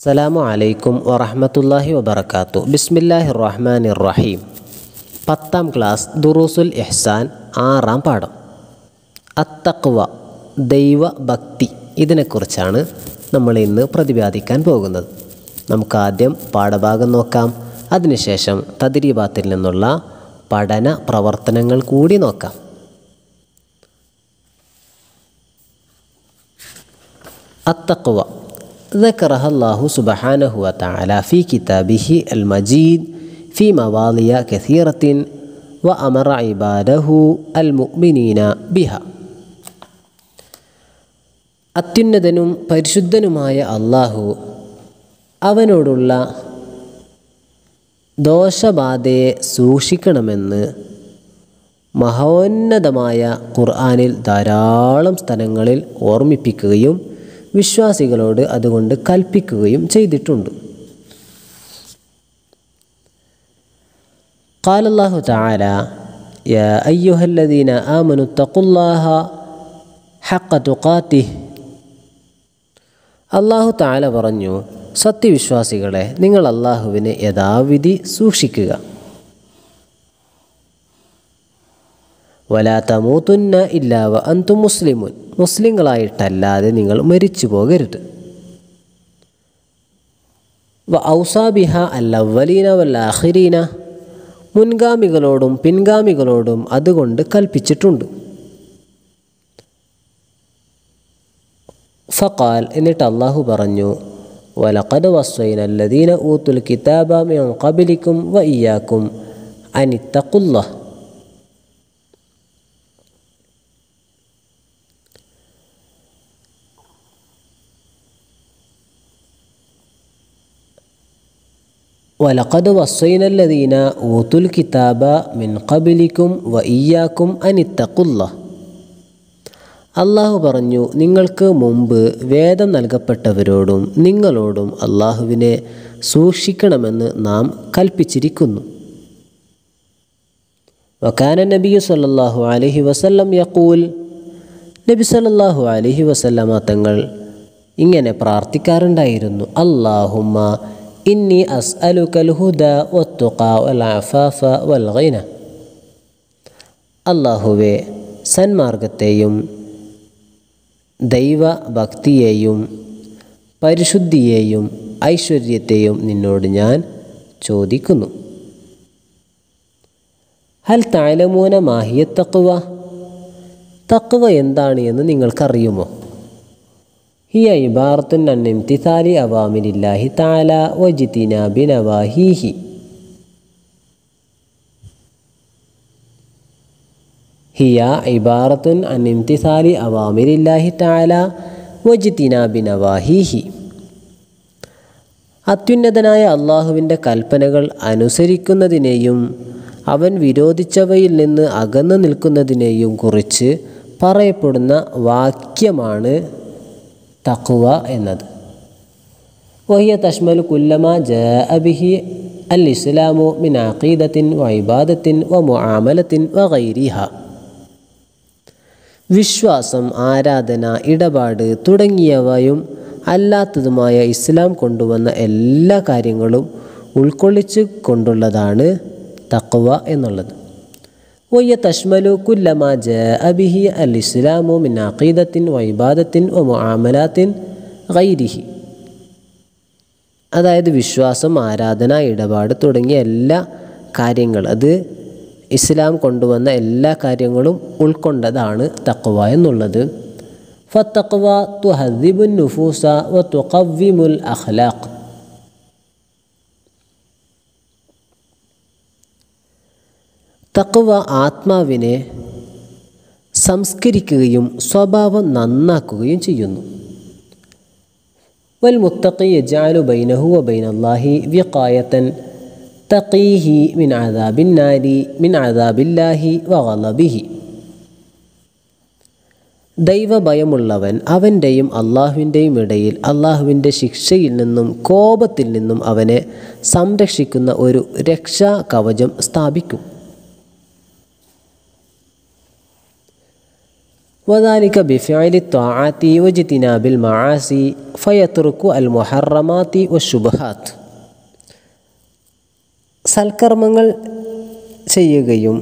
അസ്സലാമു അലൈക്കും വറഹമത്തല്ലാഹി വബർക്കാത്തു ബിസ്മില്ലാഹി റഹ്മാൻ റഹീം പത്താം ക്ലാസ് ദുറൂസുൽ ഇഹ്സാൻ ആറാം പാഠം അത്തക്വ ദൈവഭക്തി ഇതിനെക്കുറിച്ചാണ് നമ്മൾ ഇന്ന് പ്രതിപാദിക്കാൻ പോകുന്നത് നമുക്ക് ആദ്യം പാഠഭാഗം നോക്കാം അതിനുശേഷം തദ്രീബാത്തിൽ നിന്നുള്ള പഠന പ്രവർത്തനങ്ങൾ കൂടി നോക്കാം التقوى ذكرها الله سبحانه وتعالى في كتابه المجيد في مواضع كثيرة وأمر عباده المؤمنين بها അത്യുന്നതനും പരിശുദ്ധനുമായ അള്ളാഹു അവനോടുള്ള ദോഷബാധയെ സൂക്ഷിക്കണമെന്ന് മഹോന്നതമായ ഖുർആാനിൽ ധാരാളം സ്ഥലങ്ങളിൽ ഓർമ്മിപ്പിക്കുകയും വിശ്വാസികളോട് അതുകൊണ്ട് കൽപ്പിക്കുകയും ചെയ്തിട്ടുണ്ട് قال الله تعالى يا أيها الذين آمنوا اتقوا الله حق تقاته അള്ളാഹു താല പറഞ്ഞു സത്യവിശ്വാസികളെ നിങ്ങൾ അള്ളാഹുവിനെ യഥാവിധി സൂക്ഷിക്കുക വലാ തമൂത്തുന്ന ഇല്ലാവ അന്തു മുസ്ലിമുൻ മുസ്ലിങ്ങളായിട്ടല്ലാതെ നിങ്ങൾ മരിച്ചു പോകരുത് വ ഔസാബിഹ അല്ലവലീന വല്ലാഹിരീന മുൻഗാമികളോടും പിൻഗാമികളോടും അതുകൊണ്ട് കൽപ്പിച്ചിട്ടുണ്ട് ഫക്കാൽ എന്നിട്ട് അള്ളാഹു പറഞ്ഞു വലഖദ് വസ്വൈന അല്ലദീന ഊത്തുൽ കിതാബ മിൻ ഖബലിക്കും വ ഇയാക്കും അനിത്തഖുല്ലാഹ് ولقد وصينا الذين أوتوا الكتاب من قبلكم وإياكم أن اتقوا الله അള്ളാഹു പറഞ്ഞു നിങ്ങൾക്ക് മുമ്പ് വേദം നൽകപ്പെട്ടവരോടും നിങ്ങളോടും അള്ളാഹുവിനെ സൂക്ഷിക്കണമെന്ന് നാം കൽപ്പിച്ചിരിക്കുന്നു വക്കാന നബി സല്ലാഹു അലഹി വസല്ലം യക്കൂൽ നബി സല്ലാഹു അലഹി വസല്ലമ തങ്ങൾ ഇങ്ങനെ പ്രാർത്ഥിക്കാറുണ്ടായിരുന്നു അള്ളാഹുമ്മ ഇന്നി അസ്അലുക്കൽ ഹുദ വത്തുഖ വൽ അഫാഫ വൽ ഗൈന അള്ളാഹുവെ സന്മാർഗത്തെയും ദൈവഭക്തിയെയും പരിശുദ്ധിയെയും ഐശ്വര്യത്തെയും നിന്നോട് ഞാൻ ചോദിക്കുന്നു ഹൽ താലമൂന മാഹിയ തക്കുവ തക്കുവ എന്താണ് എന്ന് നിങ്ങൾക്കറിയുമോ هي عبارة عن امتثال أوامر الله تعالى واجتناب نواهيه هي عبارة عن امتثال أوامر الله تعالى واجتناب نواهيه അത്യുന്നതനായ അള്ളാഹുവിൻ്റെ കൽപ്പനകൾ അനുസരിക്കുന്നതിനെയും അവൻ വിരോധിച്ചവയിൽ നിന്ന് അകന്നു നിൽക്കുന്നതിനെയും കുറിച്ച് പറയപ്പെടുന്ന വാക്യമാണ് തഖ്വ എന്നത് വഹിയ തഷ്മൽ കുല്ലമ ജാഅ ബിഹി അൽ ഇസ്ലാമു മിൻ അഖീദത്തിൻ വ ഇബാദത്തിൻ വ മുആമലത്തിൻ വ ഗൈരിഹ വിശ്വാസം ആരാധന ഇടപാട് തുടങ്ങിയവയും അല്ലാത്തതുമായ ഇസ്ലാം കൊണ്ടുവന്ന എല്ലാ കാര്യങ്ങളും ഉൾക്കൊള്ളിച്ച് കൊണ്ടുള്ളതാണ് തഖ്വ എന്നുള്ളത് വയ്യ തഷ്മലു കുല്ലമ ജാഅ ബിഹി അൽ ഇസ്ലാമു മിൻ അഖീദത്തിൻ വ ഇബാദത്തിൻ വ മുആമലാത്തിൻ ഗൈരിഹി അതായത് വിശ്വാസം ആരാധന ഇടപാട് തുടങ്ങിയ എല്ലാ കാര്യങ്ങൾ അത് ഇസ്ലാം കൊണ്ടുവന്ന എല്ലാ കാര്യങ്ങളും ഉൾക്കൊണ്ടതാണ് തക്വ എന്നുള്ളത് ഫത്തക്വ തുഹദിബുൻ നുഫൂസ വ തുഖവ്വിമുൽ അഖ്ലാഖ് തക്വ ആത്മാവിനെ സംസ്കരിക്കുകയും സ്വഭാവം നന്നാക്കുകയും ചെയ്യുന്നു വൽ മുത്തഖി യജാലു ബൈനഹു വ ബൈന അല്ലാഹി വിഖായത്തൻ തഖീഹി മിൻ അദാബിൻ നാരി മിൻ അദാബില്ലാഹി വഗളബിഹി ദൈവഭയമുള്ളവൻ അവൻ്റെയും അള്ളാഹുവിൻ്റെയും ഇടയിൽ അള്ളാഹുവിൻ്റെ ശിക്ഷയിൽ നിന്നും കോപത്തിൽ നിന്നും അവനെ സംരക്ഷിക്കുന്ന ഒരു രക്ഷാ കവചം സ്ഥാപിക്കും وذلك بفعل الطاعات واجتناب المعاصي فيترك المحرمات والشبهات സൽക്കർമ്മങ്ങൾ ചെയ്യുകയും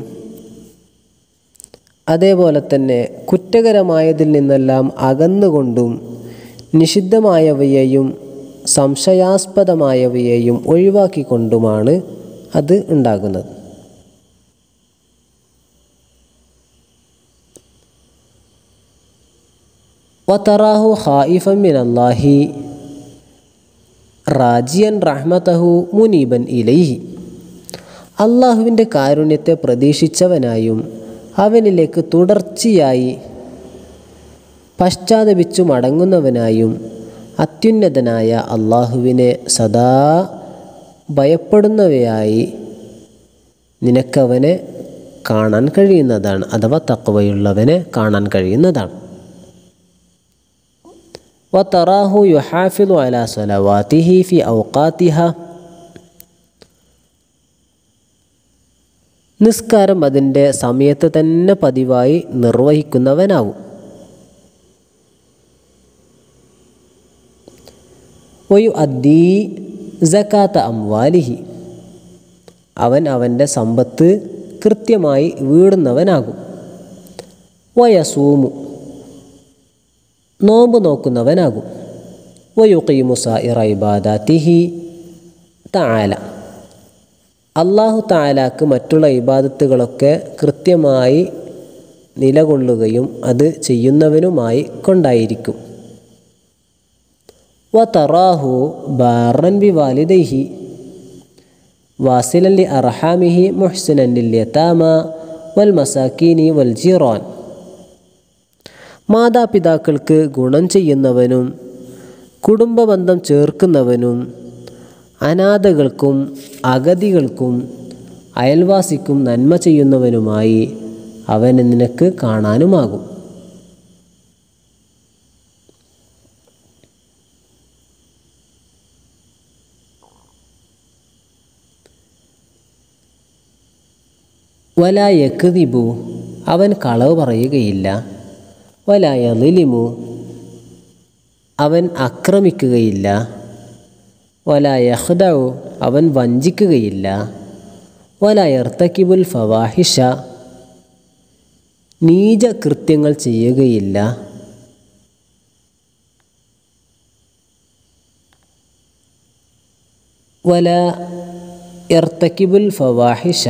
അതേപോലെ തന്നെ കുറ്റകരമായതിൽ നിന്നെല്ലാം അകന്നുകൊണ്ടും നിഷിദ്ധമായവയെയും സംശയാസ്പദമായവയെയും ഒഴിവാക്കിക്കൊണ്ടുമാണ് അത് ഉണ്ടാകുന്നത് വതറാഹു ഖായിഫൻ മിൻ അല്ലാഹി റാജിയൻ റഹ്മതഹു മുനീബൻ ഇലൈഹി അള്ളാഹുവിൻ്റെ കാരുണ്യത്തെ പ്രതീക്ഷിച്ചവനായും അവനിലേക്ക് തുടർച്ചയായി പശ്ചാത്തപിച്ചു മടങ്ങുന്നവനായും അത്യുന്നതനായ അള്ളാഹുവിനെ സദാ ഭയപ്പെടുന്നവയായി നിനക്കവനെ കാണാൻ കഴിയുന്നതാണ് അഥവാ തക്കവയുള്ളവനെ കാണാൻ കഴിയുന്നതാണ് وتراه يحافظ على صلواته في أوقاتها നിസ്കാരം അതിൻ്റെ സമയത്ത് തന്നെ പതിവായി നിർവഹിക്കുന്നവനാവും വയു അദ്ദീ ജക്കാത്ത അംവാലിഹി അവൻ അവൻ്റെ സമ്പത്ത് കൃത്യമായി വീടുന്നവനാകും വയസൂമു നോമ്പ് നോക്കുന്നവനാകും വയുക്കീമു സായിറ ഇബാദാത്തിഹി താല അള്ളാഹു താലാക്ക് മറ്റുള്ള ഇബാദത്തുകളൊക്കെ കൃത്യമായി നിലകൊള്ളുകയും അത് ചെയ്യുന്നവനുമായി കൊണ്ടായിരിക്കും വ തറാഹു ബാറൻ ബി വാലിദൈഹി വാസിലൻ ലി അർഹാമിഹി മുഹ്സിനൻ ലിൽ യതാമ വൽ മസാക്കീനി വൽ ജീറാൻ മാതാപിതാക്കൾക്ക് ഗുണം ചെയ്യുന്നവനും കുടുംബബന്ധം ചേർക്കുന്നവനും അനാഥകൾക്കും അഗതികൾക്കും അയൽവാസിക്കും നന്മ ചെയ്യുന്നവനുമായി അവനെ നിനക്ക് കാണാനുമാകും വലായക്കുതിബു അവൻ കളവ് പറയുകയില്ല വലായലിമു അവൻ ആക്രമിക്കുകയില്ല വലായഹ്ദു അവൻ വഞ്ചിക്കുകയില്ല വലായർത്തക്കിബുൽ ഫവാഹിഷ നീച കൃത്യങ്ങൾ ചെയ്യുകയില്ല വല എർത്തക്കിബുൽ ഫവാഹിഷ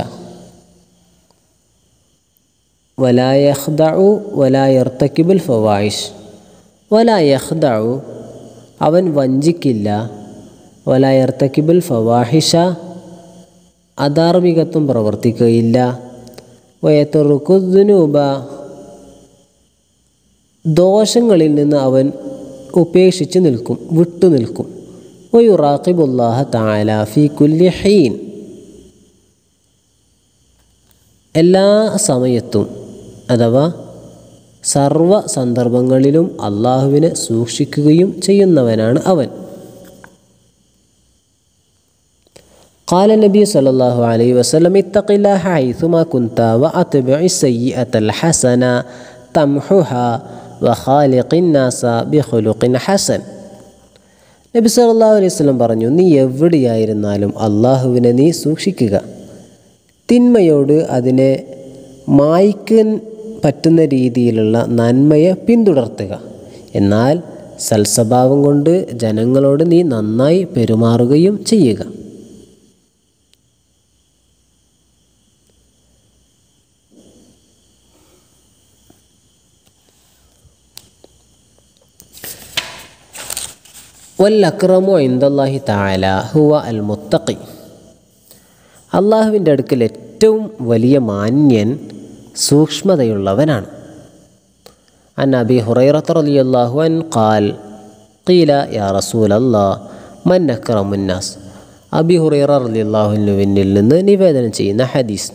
വലായഹ്ദു വലായർത്തക്കിബുൽ ഫവാഹിഷ് വലായഹ്ദു അവൻ വഞ്ചിക്കില്ല വലായർത്തക്കിബുൽ ഫവാഹിഷ അധാർമികത്വം പ്രവർത്തിക്കുകയില്ല വയത്തുറുക്കുദ്നൂബ ദോഷങ്ങളിൽ നിന്ന് അവൻ ഉപേക്ഷിച്ച് നിൽക്കും വിട്ടു നിൽക്കും വയുറാഖിബുല്ലാഹ താല ഫി കുല്ലി ഹീൻ എല്ലാ സമയത്തും അഥവാ സർവ സന്ദർഭങ്ങളിലും അള്ളാഹുവിനെ സൂക്ഷിക്കുകയും ചെയ്യുന്നവനാണ് അവൻ قال النبي صلى الله عليه وسلم اتق الله حيثما كنت وأتبع السيئة الحسنة تمحها وخالق الناس بخلق حسن നബി സല്ലല്ലാഹു അലൈഹി വസല്ലം പറഞ്ഞു നീ എവിടെയായിരുന്നാലും അള്ളാഹുവിനെ നീ സൂക്ഷിക്കുക തിന്മയോട് അതിനെ മായ്ക്കാൻ പറ്റുന്ന രീതിയിലുള്ള നന്മയെ പിന്തുടർത്തുക എന്നാൽ സൽസ്വഭാവം കൊണ്ട് ജനങ്ങളോട് നീ നന്നായി പെരുമാറുകയും ചെയ്യുക വല്ലക്രമോ ഇന്ദല്ലാഹി താല ഹുവ അൽ മുത്തഖി അള്ളാഹുവിൻ്റെ അടുക്കൽ ഏറ്റവും വലിയ മാന്യൻ സൂക്ഷ്മതയുള്ളവനാണ് അൻ അബി ഹുറൈറത്ത് റളിയല്ലാഹു അൻ ഖാൽ ഖീല യാ റസൂൽ അല്ലാ മൻ അക്രമുന്നാസ് അബി ഹുറൈറ റളിയല്ലാഹുവിനിൽ നിന്ന് നിവേദനം ചെയ്യുന്ന ഹദീസ്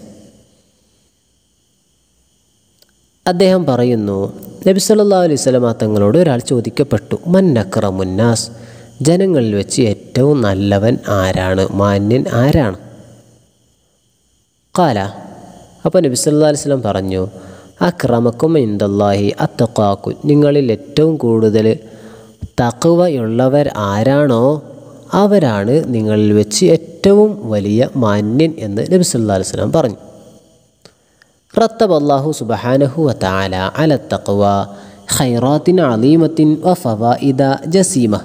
അദ്ദേഹം പറയുന്നു നബി സല്ലല്ലാഹു അലൈഹി വസല്ലമ തങ്ങളോട് ഒരാൾ ചോദിക്കപ്പെട്ടു മൻ അക്രമുന്നാസ് ജനങ്ങളിൽ വെച്ച് ഏറ്റവും നല്ലവൻ ആരാണ് മാന്യൻ ആരാണ് കാല അപ്പോൾ നബി സല്ലല്ലാഹു അലൈഹി വസല്ലം പറഞ്ഞു അക്രമക്കും ഇന്ദല്ലാഹി അത്തക്കാക്കു നിങ്ങളിൽ ഏറ്റവും കൂടുതൽ തക്കവയുള്ളവർ ആരാണോ അവരാണ് നിങ്ങളിൽ വെച്ച് ഏറ്റവും വലിയ മാന്യൻ എന്ന് നബി സല്ലാ അലൈഹി സ്വലാം പറഞ്ഞു റത്തബ് അള്ളാഹു സുബഹാനഹു വതആല അല തഖ്വ ഖൈറാത്തിൻ അലീമത്തിൻ വ ഫവായിദ ജസീമ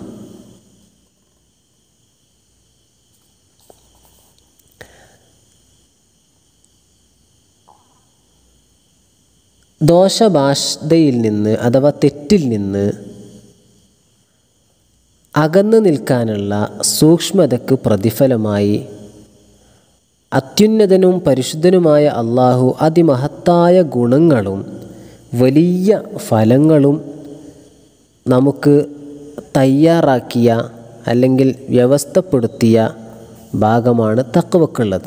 ദോഷഭാഷതയിൽ നിന്ന് അഥവാ തെറ്റിൽ നിന്ന് അകന്നു നിൽക്കാനുള്ള സൂക്ഷ്മതയ്ക്ക് പ്രതിഫലമായി അത്യുന്നതനും പരിശുദ്ധനുമായ അള്ളാഹു അതിമഹത്തായ ഗുണങ്ങളും വലിയ ഫലങ്ങളും നമുക്ക് തയ്യാറാക്കിയ അല്ലെങ്കിൽ വ്യവസ്ഥപ്പെടുത്തിയ ഭാഗമാണ് തക്കവക്കുള്ളത്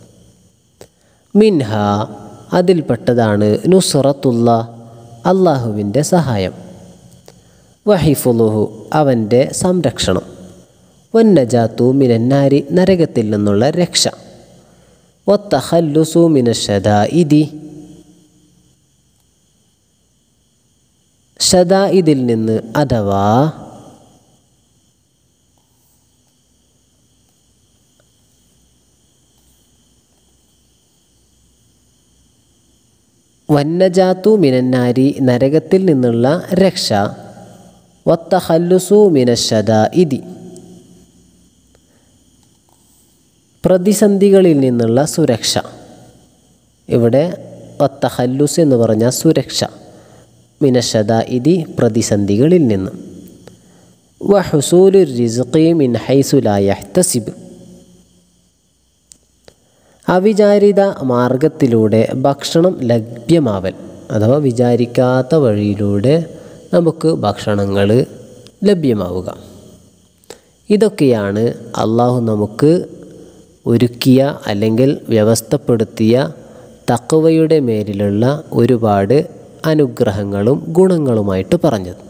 മിൻഹ അതിൽപ്പെട്ടതാണ് നുസറത്തുള്ള അള്ളാഹുവിൻ്റെ സഹായം വഹിഫുലുഹു അവൻ്റെ സംരക്ഷണം വന്നജാത്തു മിനന്നാരി നരകത്തിൽ നിന്നുള്ള രക്ഷ വത്തഹല്ലുസു മിനഷദ ഇതി ഷദാ ഇതിൽ നിന്ന് അഥവാ വന്നജാത്തു മിനന്നാരി നരകത്തിൽ നിന്നുള്ള രക്ഷ വത്തഹല്ലുസു മിനഷദ ഇതി പ്രതിസന്ധികളിൽ നിന്നുള്ള സുരക്ഷ ഇവിടെ വത്തഹല്ലുസ് എന്ന് പറഞ്ഞ സുരക്ഷ മിനഷദ ഇതി പ്രതിസന്ധികളിൽ നിന്ന് വഹുസൂലു റിസ്ഖി മിൻ ഹൈസുലായഹ്തസിബ് അവിചാരിത മാർഗത്തിലൂടെ ഭക്ഷണം ലഭ്യമാവൽ അഥവാ വിചാരിക്കാത്ത വഴിയിലൂടെ നമുക്ക് ഭക്ഷണങ്ങൾ ലഭ്യമാവുക ഇതൊക്കെയാണ് അള്ളാഹു നമുക്ക് ഒരുക്കിയ അല്ലെങ്കിൽ വ്യവസ്ഥപ്പെടുത്തിയ തക്കവയുടെ മേലിലുള്ള ഒരുപാട് അനുഗ്രഹങ്ങളും ഗുണങ്ങളുമായിട്ട് പറഞ്ഞത്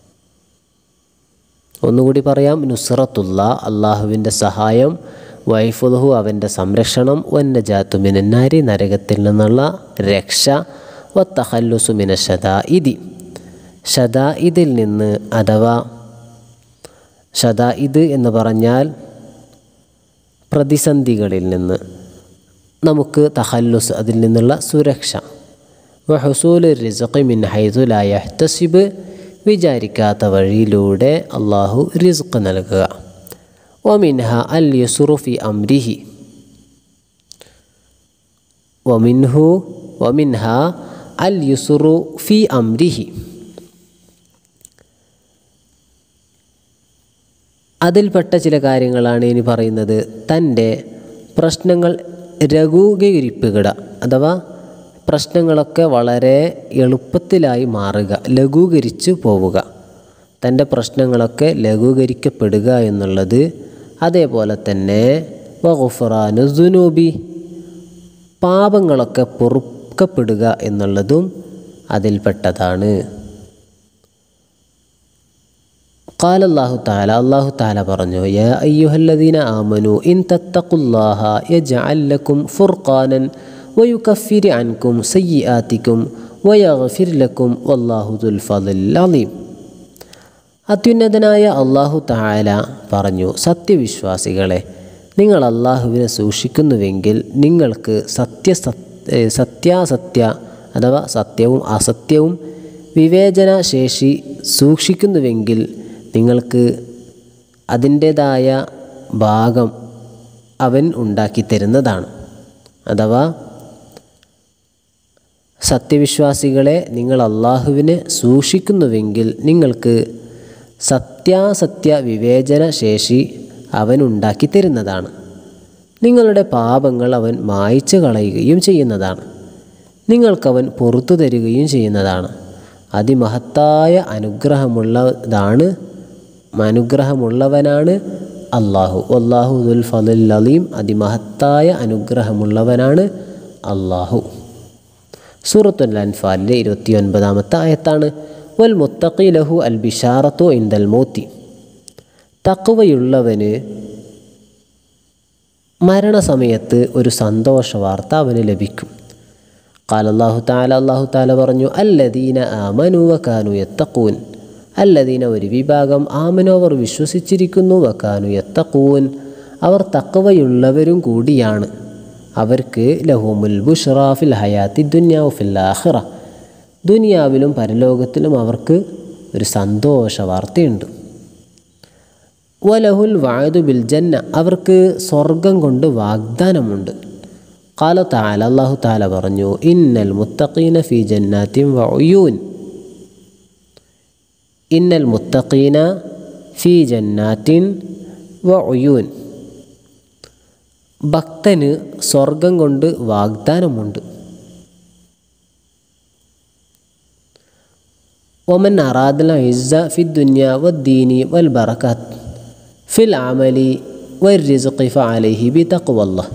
ഒന്നുകൂടി പറയാം നുസ്രത്തുള്ള അള്ളാഹുവിൻ്റെ സഹായം വൈഫുൽഹു അവൻ്റെ സംരക്ഷണം വന്നജാത്തു മിനന്നാരി നരകത്തിൽ നിന്നുള്ള രക്ഷ വത്തഹല്ലുസു മിന ഷദാ ഇതി ഷദാ ഇതിൽ നിന്ന് അഥവാ ഷദാ ഇത് എന്ന് പറഞ്ഞാൽ പ്രതിസന്ധികളിൽ നിന്ന് നമുക്ക് തഹല്ലുസ് അതിൽ നിന്നുള്ള സുരക്ഷ വഹുസൂൽ റിസഖി മിൻ ഹൈദുലായ തസിബ് വിചാരിക്കാത്ത വഴിയിലൂടെ അള്ളാഹു റിസ്ഖ് നൽകുക വമിൻഹ അൽ യുസുറു ഫി അംരിഹി വമിൻഹു വമിൻഹ അൽ യുസുറു ഫി അംരിഹി അതിൽപ്പെട്ട ചില കാര്യങ്ങളാണ് ഇനി പറയുന്നത് തൻ്റെ പ്രശ്നങ്ങൾ ലഘൂകരിപ്പിക്കുക അഥവാ പ്രശ്നങ്ങളൊക്കെ വളരെ എളുപ്പത്തിലായി മാറുക ലഘൂകരിച്ചു പോവുക തൻ്റെ പ്രശ്നങ്ങളൊക്കെ ലഘൂകരിക്കപ്പെടുക എന്നുള്ളത് അതേപോലെ തന്നെ വഖുഫറാനു ദുനൂബി പാപങ്ങളൊക്കെ പൊറുക്കപ്പെടുക എന്നുള്ളതും അതിൽപ്പെട്ടതാണ് قال الله تعالى الله تعالى പറഞ്ഞു يا أيها الذين آمنوا إن تتقوا الله يجعل لكم فرقانا ويكفر عنكم سيئاتكم ويغفر لكم والله ذو الفضل العظيم അത്യുന്നതനായ അള്ളാഹു താല പറഞ്ഞു സത്യവിശ്വാസികളെ നിങ്ങൾ അള്ളാഹുവിനെ സൂക്ഷിക്കുന്നുവെങ്കിൽ നിങ്ങൾക്ക് സത്യ സത്യാസത്യ അഥവാ സത്യവും അസത്യവും വിവേചന ശേഷി സൂക്ഷിക്കുന്നുവെങ്കിൽ നിങ്ങൾക്ക് അതിൻ്റേതായ ഭാഗം അവൻ ഉണ്ടാക്കി തരുന്നതാണ് അഥവാ സത്യവിശ്വാസികളെ നിങ്ങൾ അള്ളാഹുവിനെ സൂക്ഷിക്കുന്നുവെങ്കിൽ നിങ്ങൾക്ക് സത്യാസത്യ വിവേചന ശേഷി അവൻ ഉണ്ടാക്കി തരുന്നതാണ് നിങ്ങളുടെ പാപങ്ങൾ അവൻ മായ്ച്ചു കളയുകയും ചെയ്യുന്നതാണ് നിങ്ങൾക്കവൻ പുറത്തു തരികയും ചെയ്യുന്നതാണ് അതിമഹത്തായ അനുഗ്രഹമുള്ളതാണ് അനുഗ്രഹമുള്ളവനാണ് അള്ളാഹു അള്ളാഹു ദുൽ ഫലുൽ അലീം അതിമഹത്തായ അനുഗ്രഹമുള്ളവനാണ് അള്ളാഹു സൂറത്തുൽ അൻഫാലിലെ ഇരുപത്തി ഒൻപതാമത്തെ ആയത്താണ് വൽ മുത്തഖി ലഹു അൽ ബിഷാറത്തു ഇന്ദൽ മോത്തി തക്കുവയുള്ളവന് മരണസമയത്ത് ഒരു സന്തോഷ വാർത്ത അവന് ലഭിക്കും قال الله تعالى അള്ളാഹു താല പറഞ്ഞു അല്ലദീന ആമനു വക്കാനു യത്തക്കൂൻ അല്ലദീന ഒരു വിഭാഗം ആമനു അവർ വിശ്വസിച്ചിരിക്കുന്നു വക്കാനു യത്തക്കൂൻ അവർ തക്കവയുള്ളവരും കൂടിയാണ് അവർക്ക് ലഹുമുൽ ബുഷ്റാഫിൽ ഹയാത്തി ദുന്യാവു ഫിൽ ആഖിറ ദുനിയാവിലും പരലോകത്തിലും അവർക്ക് ഒരു സന്തോഷ വാർത്തയുണ്ട് വലഹുൽ വായതു ബിൽ ജന്ന അവർക്ക് സ്വർഗം കൊണ്ട് വാഗ്ദാനമുണ്ട് കാല താല അള്ളാഹു താല പറഞ്ഞു ഇന്നൽ മുത്തഖീന ഫി ജന്നാത്തിൻ വയുൻ ഇന്നൽ മുത്തഖീന ഫി ജന്നാത്തിൻ വയുൻ ഭക്തന് സ്വർഗം കൊണ്ട് വാഗ്ദാനമുണ്ട് ഒമൻ അറാദൽ ഇസ്സ ഫി ദുന്യ വദ്ദീനി വൽ ബറക്കാത്ത് ഫിൽ അമലി വരിസ്ഖി ഫഅലൈഹി ബിതഖ്വല്ലാഹ്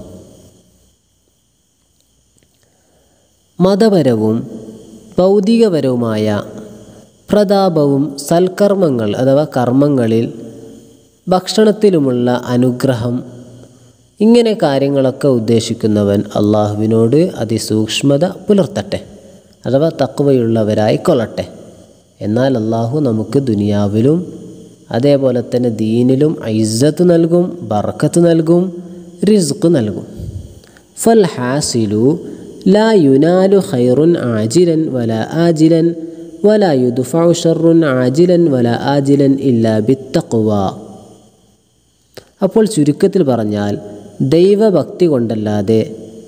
മതപരവും ഭൗതികപരവുമായ പ്രതാപവും സൽക്കർമ്മങ്ങൾ അഥവാ കർമ്മങ്ങളിൽ ഭക്ഷണത്തിലുമുള്ള അനുഗ്രഹം ഇങ്ങനെ കാര്യങ്ങളൊക്കെ ഉദ്ദേശിക്കുന്നവൻ അള്ളാഹുവിനോട് അതിസൂക്ഷ്മത പുലർത്തട്ടെ അഥവാ തക്കവയുള്ളവരായി കൊള്ളട്ടെ എന്നാൽ അള്ളാഹു നമുക്ക് ദുനിയാവിലും അതേപോലെ തന്നെ ദീനിലും ഐസത്ത് നൽകും ബർക്കത്ത് നൽകും റിസ്ക് നൽകും ഫൽ ഹാസിലു ലാ യുനാലു ഖൈറുൻ ആജിലൻ വല ആജിലൻ വല യുദ്ഫഉ ഷർറുൻ ആജിലൻ വല ആജിലൻ ഇല്ലാ ബിത്തഖ്വ അപ്പോൾ ചുരുക്കത്തിൽ പറഞ്ഞാൽ ദൈവഭക്തി കൊണ്ടല്ലാതെ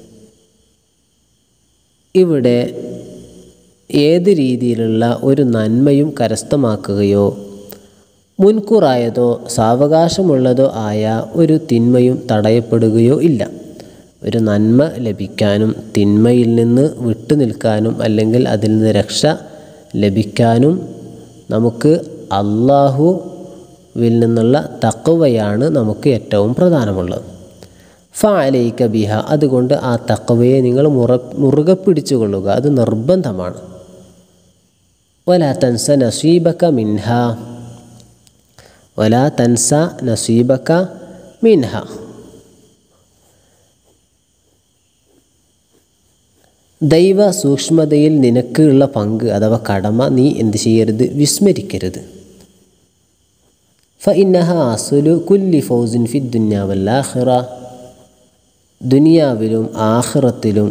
ഇവിടെ ഏത് രീതിയിലുള്ള ഒരു നന്മയും കരസ്ഥമാക്കുകയോ മുൻകൂറായതോ സാവകാശമുള്ളതോ ആയ ഒരു തിന്മയും തടയപ്പെടുകയോ ഇല്ല ഒരു നന്മ ലഭിക്കാനും തിന്മയിൽ നിന്ന് വിട്ടു നിൽക്കാനും അല്ലെങ്കിൽ അതിൽ നിന്ന് രക്ഷ ലഭിക്കാനും നമുക്ക് അള്ളാഹുവിൽ നിന്നുള്ള തക്കവയാണ് നമുക്ക് ഏറ്റവും പ്രധാനമുള്ളത് ഫാലയിക്ക ബിഹ അതുകൊണ്ട് ആ തക്കവയെ നിങ്ങൾ മുറ മുറുകെ പിടിച്ചുകൊള്ളുക അത് നിർബന്ധമാണ് വല തൻസ നസീബക്ക മിൻഹ വല തൻസ നസീബക്ക മിൻഹ ദൈവ സൂക്ഷ്മതയിൽ നിനക്കുള്ള പങ്ക് അഥവാ കടമ നീ എന്ത് ചെയ്യരുത് വിസ്മരിക്കരുത് ഫ ഇന്നഹ അസുലു കുല്ലി ഫൗസിൻ ഫി ദുന്യാവല്ലാഹിറ ദുനിയാവിലും ആഖിറത്തിലും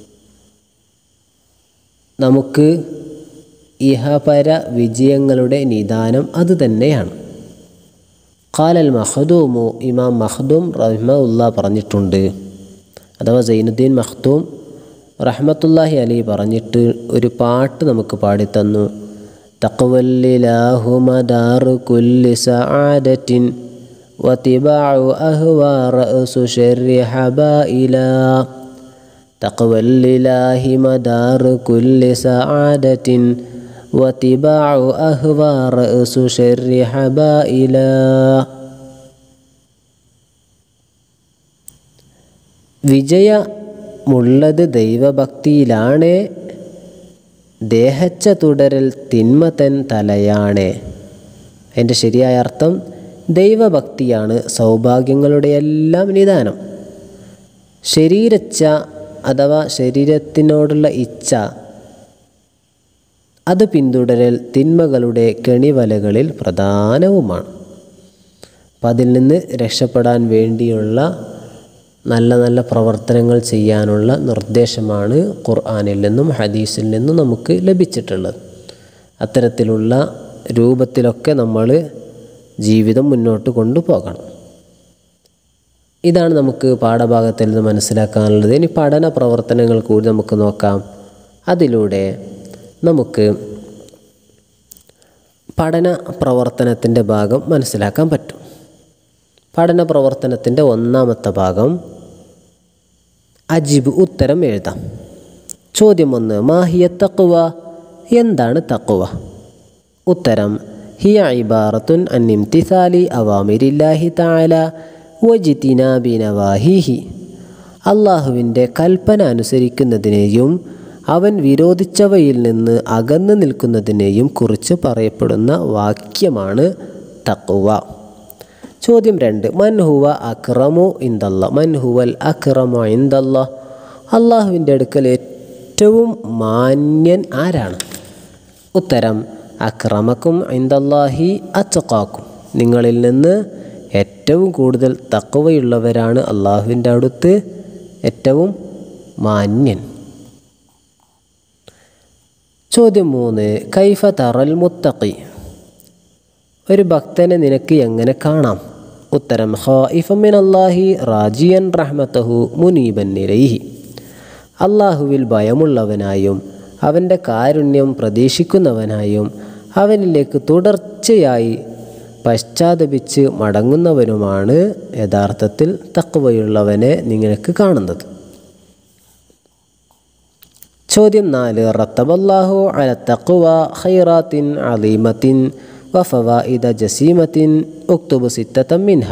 നമുക്ക് ഇഹപര വിജയങ്ങളുടെ നിദാനം അത് തന്നെയാണ് ഖാലൽ മഹദൂമു ഇമാം മഹദൂം റഹ്മുല്ല പറഞ്ഞിട്ടുണ്ട് അഥവാ സൈനുദ്ദീൻ മഖ്ദൂം റഹ്മത്തുല്ലാഹി അലി പറഞ്ഞിട്ട് ഒരു പാട്ട് നമുക്ക് പാടിത്തന്നു തഖ്വല്ലിലാഹു മദാറു കുല്ലി സആദത്തിൻ واتباع أهوى رأس شر حبائلا تقوى لله مدار كل سعادة واتباع أهوى رأس شر حبائلا വിജയമുള്ളത് ദൈവഭക്തിയിലാണ് ദേഹച്ച തുടരൽ തിന്മതൻ തലയാണ് അതിൻ്റെ ശരിയായ അർത്ഥം ദൈവഭക്തിയാണ് സൗഭാഗ്യങ്ങളുടെ എല്ലാം നിദാനം ശരീരച്ച അഥവാ ശരീരത്തിനോടുള്ള ഇച്ഛ അത് പിന്തുടരൽ തിന്മകളുടെ കെണിവലകളിൽ പ്രധാനവുമാണ് അപ്പം അതിൽ നിന്ന് രക്ഷപ്പെടാൻ വേണ്ടിയുള്ള നല്ല നല്ല പ്രവർത്തനങ്ങൾ ചെയ്യാനുള്ള നിർദ്ദേശമാണ് ഖുർആാനിൽ നിന്നും ഹദീസിൽ നിന്നും നമുക്ക് ലഭിച്ചിട്ടുള്ളത് അത്തരത്തിലുള്ള രൂപത്തിലൊക്കെ നമ്മൾ ജീവിതം മുന്നോട്ട് കൊണ്ടുപോകണം ഇതാണ് നമുക്ക് പാഠഭാഗത്തിൽ നിന്ന് മനസ്സിലാക്കാനുള്ളത് ഇനി പഠന പ്രവർത്തനങ്ങൾ കൂടി നമുക്ക് നോക്കാം അതിലൂടെ നമുക്ക് പഠന പ്രവർത്തനത്തിൻ്റെ ഭാഗം മനസ്സിലാക്കാൻ പറ്റും പഠന പ്രവർത്തനത്തിൻ്റെ ഒന്നാമത്തെ ഭാഗം അജിബ് ഉത്തരം എഴുതാം ചോദ്യം ഒന്ന് മാഹിയ തക്കുവ എന്താണ് തക്കുവ ഉത്തരം ഹിയ ഇബാറത്തുൻ അൻ ഇംതിസാലി അവാമിരില്ലാഹി താല വജിത്തിനാബി നവാഹിഹി അള്ളാഹുവിൻ്റെ കൽപ്പന അനുസരിക്കുന്നതിനെയും അവൻ വിരോധിച്ചവയിൽ നിന്ന് അകന്നു നിൽക്കുന്നതിനെയും കുറിച്ച് പറയപ്പെടുന്ന വാക്യമാണ് തക്കുവ ചോദ്യം രണ്ട് മൻഹുവ അക്രമു ഇന്ദല്ല മൻഹുവൽ അക്രമു ഇന്ദല്ല അള്ളാഹുവിൻ്റെ അടുക്കൽ ഏറ്റവും മാന്യൻ ആരാണ് ഉത്തരം അക്രമക്കും ഇന്ദല്ലാഹി അച്ചക്കാക്കും നിങ്ങളിൽ നിന്ന് ഏറ്റവും കൂടുതൽ തക്കവയുള്ളവരാണ് അള്ളാഹുവിൻ്റെ അടുത്ത് ഏറ്റവും മാന്യൻ ചോദ്യം മൂന്ന് കൈഫ തറൽ മുത്തഖി ഒരു ഭക്തനെ നിനക്ക് എങ്ങനെ കാണാം ഉത്തരം ഖായിഫമിൻ അല്ലാഹി റാജിയൻ റഹ്മത്തഹു മുനീബൻ നിരൈഹി അള്ളാഹുവിൽ ഭയമുള്ളവനായും അവൻ്റെ കാരുണ്യം പ്രതീക്ഷിക്കുന്നവനായും അവനിലേക്ക് തുടർച്ചയായി പശ്ചാത്തപിച്ച് മടങ്ങുന്നവനുമാണ് യഥാർത്ഥത്തിൽ തക്കവയുള്ളവനെ നിങ്ങൾക്ക് കാണുന്നത് ചോദ്യം നാല് റത്തബല്ലാഹു അല തഖ്വ ഖൈറാത്തിൻ അലീമത്തിൻ വഫവായിദ ജസീമത്തിൻ ഉക്തുബ് സിത്തത്തം മിൻഹ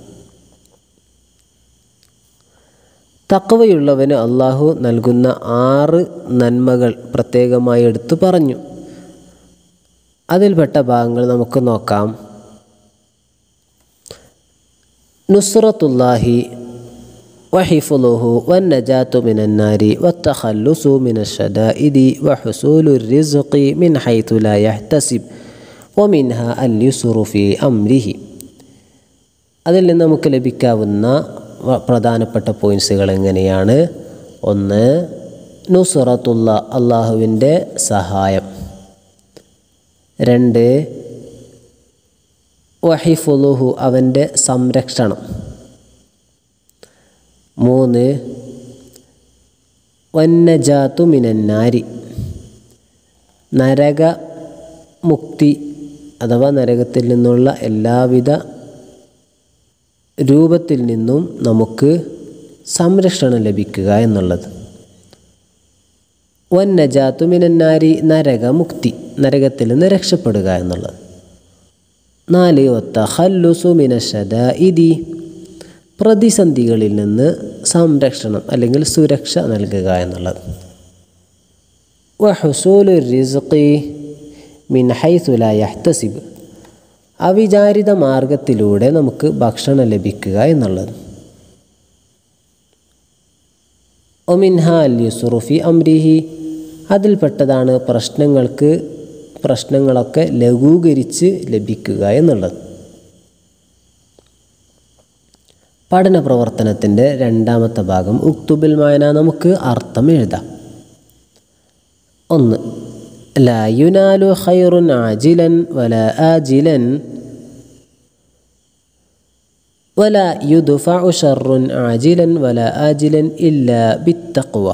തക്കവയുള്ളവന് അള്ളാഹു നൽകുന്ന ആറ് നന്മകൾ പ്രത്യേകമായി എടുത്തു പറഞ്ഞു അതിൽപ്പെട്ട ഭാഗങ്ങൾ നമുക്ക് നോക്കാം നുസ്രത്തുല്ലാഹി وحفظه والنجاة من النار والتخلص من الشدائد وحصول الرزق من حيث لا يحتسب ومنها اليسر في أمره അതിൽ നിന്ന് നമുക്ക് ലഭിക്കാവുന്ന പ്രധാനപ്പെട്ട പോയിൻറ്സുകൾ എങ്ങനെയാണ് ഒന്ന് നുസുറത്തുള്ള അള്ളാഹുവിൻ്റെ സഹായം രണ്ട് വഹിഫുലുഹു അവൻ്റെ സംരക്ഷണം മൂന്ന് വന്നജാത്തു മിനന്നാരി നരക മുക്തി അഥവാ നരകത്തിൽ നിന്നുള്ള എല്ലാവിധ രൂപത്തിൽ നിന്നും നമുക്ക് സംരക്ഷണം ലഭിക്കുക എന്നുള്ളത് വന്നജാത്തു മിനന്നാരി നരകമുക്തി നരകത്തിൽ നിന്ന് രക്ഷപ്പെടുക എന്നുള്ളത് നാല് ഒത്ത ഹല്ലുസു മിനശദ ഇതി പ്രതിസന്ധികളിൽ നിന്ന് സംരക്ഷണം അല്ലെങ്കിൽ സുരക്ഷ നൽകുക എന്നുള്ളത് വഹുസൂലു റിസ്ഖി മിൻ ഹൈസുല യഹ്തസിബ് അവിചാരിത മാർഗത്തിലൂടെ നമുക്ക് ഭക്ഷണം ലഭിക്കുക എന്നുള്ളത് ഒമിൻഹ അൽ യുസുറുഫി അംരിഹി അതിൽപ്പെട്ടതാണ് പ്രശ്നങ്ങൾക്ക് പ്രശ്നങ്ങളൊക്കെ ലഘൂകരിച്ച് ലഭിക്കുക എന്നുള്ളത് പഠന പ്രവർത്തനത്തിൻ്റെ രണ്ടാമത്തെ ഭാഗം ഉക്തുബിൽ മായന നമുക്ക് അർത്ഥം എഴുതാം ഒന്ന് ലാ യുനാലു ഖൈറുൻ ആജിലൻ വല ആജിലൻ വല യുദ്ഫഉ ഷർറുൻ ആജിലൻ വല ആജിലൻ ഇല്ല ബിത്തഖ്വ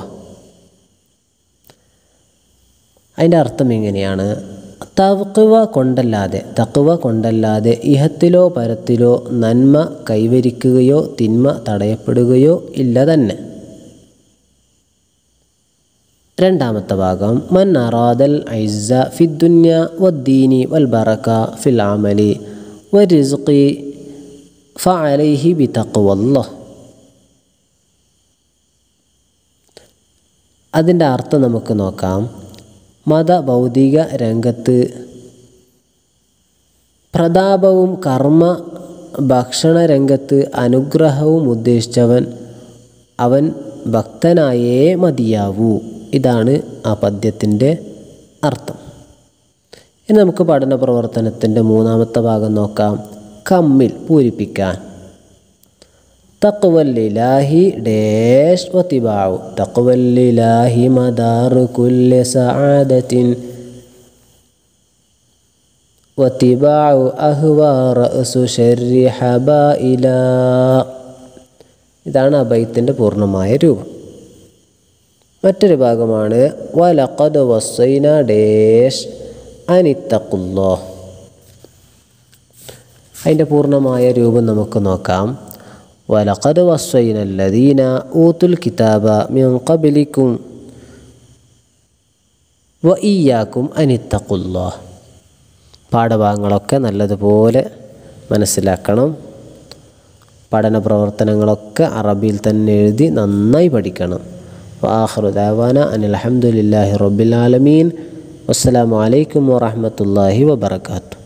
അതിൻ്റെ അർത്ഥം എങ്ങനെയാണ് തവ്ക്കുവ കൊണ്ടല്ലാതെ തക്കുവ കൊണ്ടല്ലാതെ ഇഹത്തിലോ പരത്തിലോ നന്മ കൈവരിക്കുകയോ തിന്മ തടയപ്പെടുകയോ ഇല്ല തന്നെ രണ്ടാമത്തെ ഭാഗം മൻ അറാദൽ ഐസ ഫിദ്ദുന്യ വദ്ദീനി വൽ ബറക ഫിൽ ആമലി വരിസ്ഖി ഫഅലൈഹി ബി തഖ്വല്ല അതിൻ്റെ അർത്ഥം നമുക്ക് നോക്കാം മത ഭൗതിക രംഗത്ത് പ്രതാപവും കർമ്മ ഭക്ഷണ രംഗത്ത് അനുഗ്രഹവും ഉദ്ദേശിച്ചവൻ അവൻ ഭക്തനായേ മതിയാവൂ ഇതാണ് ആ പദ്യത്തിൻ്റെ അർത്ഥം ഇനി നമുക്ക് പഠന പ്രവർത്തനത്തിൻ്റെ മൂന്നാമത്തെ ഭാഗം നോക്കാം കമ്മിൽ പൂരിപ്പിക്കാൻ തക്വല്ലിലാഹി ഡേഷ് വത്തിബാവു തക്വല്ലിലാഹി മദാറു കുല്ല് സആദത്തിൻ വത്തിബാവു അഹ്വാ റഅസു ശർരി ഹബായില ഇതാണ് ആ ബൈത്തിൻ്റെ പൂർണ്ണമായ രൂപം മറ്റൊരു ഭാഗമാണ് വലഖദ് വസ്സൈന ഡേഷ് അനിത്തക്കുല്ലോ അതിൻ്റെ പൂർണ്ണമായ രൂപം നമുക്ക് നോക്കാം വലഖദ് വസ്സൈന അല്ലദീന ഊത്തുൽ കിതാബ മിൻ ഖബലിക്കും വ ഇയാക്കും അനിത്തക്കുല്ലോ പാഠഭാഗങ്ങളൊക്കെ നല്ലതുപോലെ മനസ്സിലാക്കണം പഠന പ്രവർത്തനങ്ങളൊക്കെ അറബിയിൽ തന്നെ എഴുതി നന്നായി പഠിക്കണം വാഹറു ദാവാന അനിൽ അഹമ്മദില്ലാഹി റബ്ബിൽ ആലമീൻ അസ്സലാമു അലൈക്കും വറഹമത്തല്ലാഹി വബർക്കാത്തു